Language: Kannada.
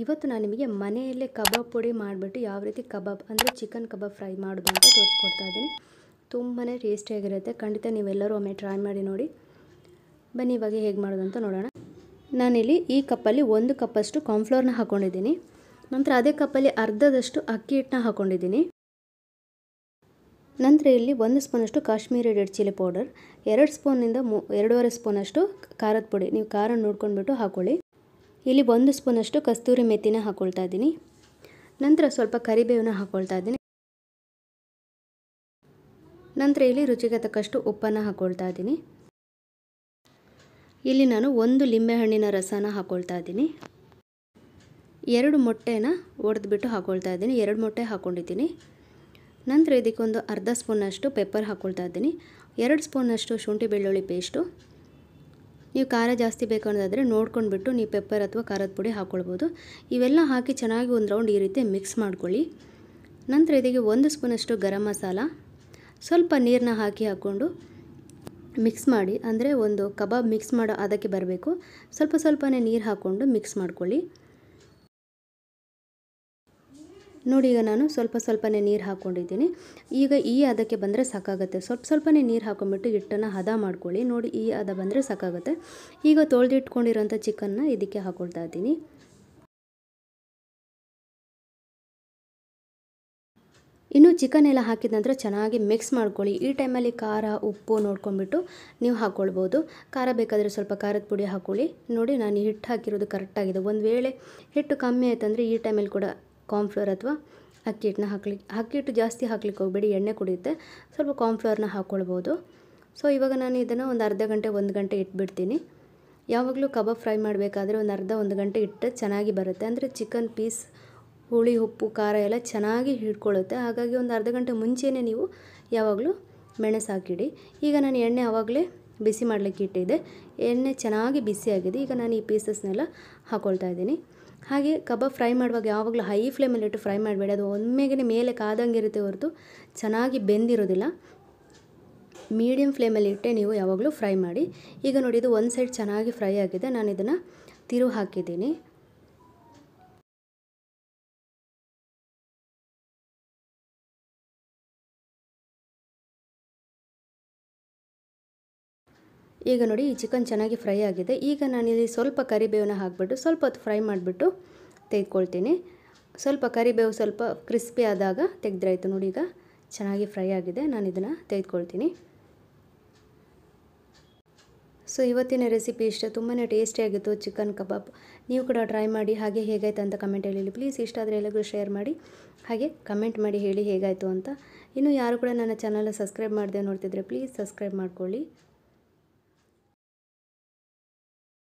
ಇವತ್ತು ನಾನು ನಿಮಗೆ ಮನೆಯಲ್ಲೇ ಕಬಾಬ್ ಪುಡಿ ಮಾಡಿಬಿಟ್ಟು ಯಾವ ರೀತಿ ಕಬಾಬ್ ಅಂದರೆ ಚಿಕನ್ ಕಬಾಬ್ ಫ್ರೈ ಮಾಡೋದು ಅಂತ ತೋರಿಸ್ಕೊಡ್ತಾ ಇದ್ದೀನಿ ತುಂಬಾ ಟೇಸ್ಟಿಯಾಗಿರುತ್ತೆ ಖಂಡಿತ ನೀವೆಲ್ಲರೂ ಒಮ್ಮೆ ಟ್ರೈ ಮಾಡಿ ನೋಡಿ ಬನ್ನಿ ಇವಾಗ ಹೇಗೆ ಮಾಡೋದು ಅಂತ ನೋಡೋಣ ನಾನಿಲ್ಲಿ ಈ ಕಪ್ಪಲ್ಲಿ ಒಂದು ಕಪ್ಪಷ್ಟು ಕಾರ್ನ್ಫ್ಲೋರ್ನ ಹಾಕ್ಕೊಂಡಿದ್ದೀನಿ ನಂತರ ಅದೇ ಕಪ್ಪಲ್ಲಿ ಅರ್ಧದಷ್ಟು ಅಕ್ಕಿ ಹಿಟ್ಟನ್ನ ಹಾಕ್ಕೊಂಡಿದ್ದೀನಿ ನಂತರ ಇಲ್ಲಿ ಒಂದು ಸ್ಪೂನಷ್ಟು ಕಾಶ್ಮೀರಿ ರೆಡ್ ಚಿಲ್ಲಿ ಪೌಡರ್ ಎರಡು ಸ್ಪೂನಿಂದ ಮೂ ಎರಡೂವರೆ ಸ್ಪೂನಷ್ಟು ಖಾರದ ಪುಡಿ ನೀವು ಖಾರ ನೋಡ್ಕೊಂಡ್ಬಿಟ್ಟು ಹಾಕ್ಕೊಳ್ಳಿ ಇಲ್ಲಿ ಒಂದು ಸ್ಪೂನಷ್ಟು ಕಸ್ತೂರಿ ಮೆಥಿನ ಹಾಕ್ಕೊಳ್ತಾ ಇದ್ದೀನಿ ನಂತರ ಸ್ವಲ್ಪ ಕರಿಬೇವನ್ನ ಹಾಕ್ಕೊಳ್ತಾ ಇದ್ದೀನಿ ನಂತರ ಇಲ್ಲಿ ರುಚಿಗೆ ತಕ್ಕಷ್ಟು ಉಪ್ಪನ್ನು ಹಾಕ್ಕೊಳ್ತಾ ಇದ್ದೀನಿ ಇಲ್ಲಿ ನಾನು ಒಂದು ಲಿಂಬೆಹಣ್ಣಿನ ರಸನ ಹಾಕ್ಕೊಳ್ತಾ ಇದ್ದೀನಿ ಎರಡು ಮೊಟ್ಟೆನ ಒಡೆದ್ಬಿಟ್ಟು ಹಾಕ್ಕೊಳ್ತಾ ಇದ್ದೀನಿ ಎರಡು ಮೊಟ್ಟೆ ಹಾಕ್ಕೊಂಡಿದ್ದೀನಿ ನಂತರ ಇದಕ್ಕೊಂದು ಅರ್ಧ ಸ್ಪೂನಷ್ಟು ಪೆಪ್ಪರ್ ಹಾಕ್ಕೊಳ್ತಾ ಇದ್ದೀನಿ ಎರಡು ಸ್ಪೂನಷ್ಟು ಶುಂಠಿ ಬೆಳ್ಳುಳ್ಳಿ ಪೇಸ್ಟು ನೀವು ಖಾರ ಜಾಸ್ತಿ ಬೇಕು ಅನ್ನೋದಾದರೆ ನೋಡ್ಕೊಂಡ್ಬಿಟ್ಟು ನೀವು ಪೆಪ್ಪರ್ ಅಥವಾ ಖಾರದ ಪುಡಿ ಹಾಕ್ಕೊಳ್ಬೋದು ಇವೆಲ್ಲ ಹಾಕಿ ಚೆನ್ನಾಗಿ ಒಂದು ರೌಂಡ್ ಈ ರೀತಿ ಮಿಕ್ಸ್ ಮಾಡ್ಕೊಳ್ಳಿ ನಂತರ ಇದಕ್ಕೆ ಒಂದು ಸ್ಪೂನಷ್ಟು ಗರಂ ಮಸಾಲ ಸ್ವಲ್ಪ ನೀರನ್ನ ಹಾಕಿ ಹಾಕ್ಕೊಂಡು ಮಿಕ್ಸ್ ಮಾಡಿ ಅಂದರೆ ಒಂದು ಕಬಾಬ್ ಮಿಕ್ಸ್ ಮಾಡೋ ಅದಕ್ಕೆ ಬರಬೇಕು ಸ್ವಲ್ಪ ಸ್ವಲ್ಪನೇ ನೀರು ಹಾಕ್ಕೊಂಡು ಮಿಕ್ಸ್ ಮಾಡ್ಕೊಳ್ಳಿ ನೋಡಿ ಈಗ ನಾನು ಸ್ವಲ್ಪ ಸ್ವಲ್ಪನೇ ನೀರು ಹಾಕ್ಕೊಂಡಿದ್ದೀನಿ ಈಗ ಈ ಹದಕ್ಕೆ ಬಂದರೆ ಸಾಕಾಗುತ್ತೆ ಸ್ವಲ್ಪ ಸ್ವಲ್ಪನೇ ನೀರು ಹಾಕೊಂಡ್ಬಿಟ್ಟು ಹಿಟ್ಟನ್ನು ಹದ ಮಾಡ್ಕೊಳ್ಳಿ ನೋಡಿ ಈ ಹದ ಬಂದರೆ ಸಾಕಾಗುತ್ತೆ ಈಗ ತೊಳೆದಿಟ್ಕೊಂಡಿರೋಂಥ ಚಿಕನ್ನ ಇದಕ್ಕೆ ಹಾಕ್ಕೊಳ್ತಾ ಇದ್ದೀನಿ ಇನ್ನು ಚಿಕನ್ ಎಲ್ಲ ಹಾಕಿದ ನಂತರ ಚೆನ್ನಾಗಿ ಮಿಕ್ಸ್ ಮಾಡ್ಕೊಳ್ಳಿ ಈ ಟೈಮಲ್ಲಿ ಖಾರ ಉಪ್ಪು ನೋಡ್ಕೊಂಡ್ಬಿಟ್ಟು ನೀವು ಹಾಕ್ಕೊಳ್ಬೋದು ಖಾರ ಬೇಕಾದರೆ ಸ್ವಲ್ಪ ಖಾರದ ಪುಡಿ ಹಾಕ್ಕೊಳ್ಳಿ ನೋಡಿ ನಾನು ಹಿಟ್ಟು ಹಾಕಿರೋದು ಕರೆಕ್ಟಾಗಿದೆ ಒಂದು ವೇಳೆ ಹಿಟ್ಟು ಕಮ್ಮಿ ಆಯ್ತಂದರೆ ಈ ಟೈಮಲ್ಲಿ ಕೂಡ ಕಾರ್ನ್ಫ್ಲೋರ್ ಅಥವಾ ಅಕ್ಕಿ ಹಿಟ್ಟನ್ನ ಹಾಕ್ಲಿಕ್ಕೆ ಅಕ್ಕಿ ಹಿಟ್ಟು ಜಾಸ್ತಿ ಹಾಕ್ಲಿಕ್ಕೆ ಹೋಗಬೇಡಿ ಎಣ್ಣೆ ಕುಡಿಯುತ್ತೆ ಸ್ವಲ್ಪ ಕಾರ್ನ್ಫ್ಲೋರ್ನ ಹಾಕ್ಕೊಳ್ಬೋದು ಸೊ ಇವಾಗ ನಾನು ಇದನ್ನು ಒಂದು ಅರ್ಧ ಗಂಟೆ ಒಂದು ಗಂಟೆ ಇಟ್ಬಿಡ್ತೀನಿ ಯಾವಾಗಲೂ ಕಬಾಬ್ ಫ್ರೈ ಮಾಡಬೇಕಾದ್ರೆ ಒಂದು ಅರ್ಧ ಒಂದು ಗಂಟೆ ಇಟ್ಟು ಚೆನ್ನಾಗಿ ಬರುತ್ತೆ ಅಂದರೆ ಚಿಕನ್ ಪೀಸ್ ಹುಳಿ ಉಪ್ಪು ಖಾರ ಎಲ್ಲ ಚೆನ್ನಾಗಿ ಹಿಡ್ಕೊಳ್ಳುತ್ತೆ ಹಾಗಾಗಿ ಒಂದು ಅರ್ಧ ಗಂಟೆ ಮುಂಚೆನೇ ನೀವು ಯಾವಾಗಲೂ ಮೆಣಸು ಹಾಕಿಡಿ ಈಗ ನಾನು ಎಣ್ಣೆ ಆವಾಗಲೇ ಬಿಸಿ ಮಾಡಲಿಕ್ಕೆ ಇಟ್ಟಿದ್ದೆ ಎಣ್ಣೆ ಚೆನ್ನಾಗಿ ಬಿಸಿಯಾಗಿದೆ ಈಗ ನಾನು ಈ ಪೀಸಸ್ನೆಲ್ಲ ಹಾಕ್ಕೊಳ್ತಾ ಇದ್ದೀನಿ ಹಾಗೆ ಕಬಾಬ್ ಫ್ರೈ ಮಾಡುವಾಗ ಯಾವಾಗಲೂ ಹೈ ಫ್ಲೇಮಲ್ಲಿ ಇಟ್ಟು ಫ್ರೈ ಮಾಡಬೇಡಿ ಅದು ಒಮ್ಮೆಗೆ ಮೇಲೆ ಕಾದಂಗಿರುತ್ತೆ ಹೊರತು ಚೆನ್ನಾಗಿ ಬೆಂದಿರೋದಿಲ್ಲ ಮೀಡಿಯಮ್ ಫ್ಲೇಮಲ್ಲಿ ಇಟ್ಟೆ ನೀವು ಯಾವಾಗಲೂ ಫ್ರೈ ಮಾಡಿ ಈಗ ನೋಡಿ ಇದು ಒಂದು ಸೈಡ್ ಚೆನ್ನಾಗಿ ಫ್ರೈ ಆಗಿದೆ ನಾನು ಇದನ್ನು ತಿರು ಹಾಕಿದ್ದೀನಿ ಈಗ ನೋಡಿ ಈ ಚಿಕನ್ ಚೆನ್ನಾಗಿ ಫ್ರೈ ಆಗಿದೆ ಈಗ ನಾನಿಲ್ಲಿ ಸ್ವಲ್ಪ ಕರಿಬೇವನ್ನ ಹಾಕಿಬಿಟ್ಟು ಸ್ವಲ್ಪ ಹೊತ್ತು ಫ್ರೈ ಮಾಡಿಬಿಟ್ಟು ತೆಗೆದುಕೊಳ್ತೀನಿ ಸ್ವಲ್ಪ ಕರಿಬೇವು ಸ್ವಲ್ಪ ಕ್ರಿಸ್ಪಿ ಆದಾಗ ತೆಗೆದ್ರಾಯ್ತು ನೋಡಿ ಈಗ ಚೆನ್ನಾಗಿ ಫ್ರೈ ಆಗಿದೆ ನಾನು ಇದನ್ನು ತೆಗೆದುಕೊಳ್ತೀನಿ ಸೊ ಇವತ್ತಿನ ರೆಸಿಪಿ ಇಷ್ಟ ತುಂಬಾ ಟೇಸ್ಟಿಯಾಗಿತ್ತು ಚಿಕನ್ ಕಬಾಬ್ ನೀವು ಕೂಡ ಟ್ರೈ ಮಾಡಿ ಹಾಗೆ ಹೇಗಾಯಿತು ಅಂತ ಕಮೆಂಟಲ್ಲಿ ಹೇಳಿ ಪ್ಲೀಸ್ ಇಷ್ಟ ಆದರೆ ಎಲ್ಲರಿಗೂ ಶೇರ್ ಮಾಡಿ ಹಾಗೆ ಕಮೆಂಟ್ ಮಾಡಿ ಹೇಳಿ ಹೇಗಾಯಿತು ಅಂತ ಇನ್ನು ಯಾರು ಕೂಡ ನನ್ನ ಚಾನಲ್ನ ಸಬ್ಸ್ಕ್ರೈಬ್ ಮಾಡದೆ ನೋಡ್ತಿದ್ರೆ ಪ್ಲೀಸ್ ಸಬ್ಸ್ಕ್ರೈಬ್ ಮಾಡ್ಕೊಳ್ಳಿ